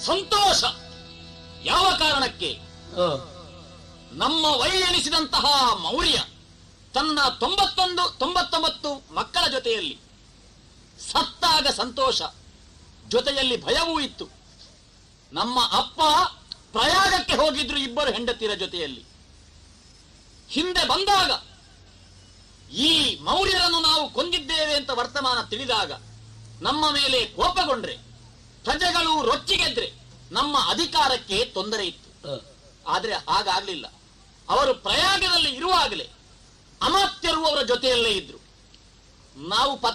ಸಂತೋಷ ಯಾವ ಕಾರಣಕ್ಕೆ ಆ, ನಮ್ಮ ವೈ ಎನಿಸಿದಂತಹ ಮೌರ್ಯ ತನ್ನ ತೊಂಬತ್ತೊಂದು ತೊಂಬತ್ತೊಂಬತ್ತು ಮಕ್ಕಳ ಜೊತೆಯಲ್ಲಿ ಸತ್ತಾಗ ಸಂತೋಷ ಜೊತೆಯಲ್ಲಿ ಭಯವೂ ಇತ್ತು ನಮ್ಮ ಅಪ್ಪ ಪ್ರಯಾಗಕ್ಕೆ ಹೋಗಿದ್ರು ಇಬ್ಬರು ಹೆಂಡತಿಯರ ಜೊತೆಯಲ್ಲಿ ಹಿಂದೆ ಬಂದಾಗ ಈ ಮೌರ್ಯರನ್ನು ನಾವು ಕೊಂದಿದ್ದೇವೆ ಅಂತ ವರ್ತಮಾನ ತಿಳಿದಾಗ ನಮ್ಮ ಮೇಲೆ ಕೋಪಗೊಂಡ್ರೆ ಪ್ರಜೆಗಳು ರೊಚ್ಚಿಗೆದ್ರೆ ನಮ್ಮ ಅಧಿಕಾರಕ್ಕೆ ತೊಂದರೆ ಇತ್ತು ಆ, ಆದ್ರೆ ಹಾಗಾಗ್ಲಿಲ್ಲ ಅವರು ಪ್ರಯಾಗದಲ್ಲಿ ಇರುವಾಗಲೇ ಅಮಾತ್ಯರು ಅವರ ಜೊತೆಯಲ್ಲೇ ಇದ್ರು ನಾವು ಪತ್ರ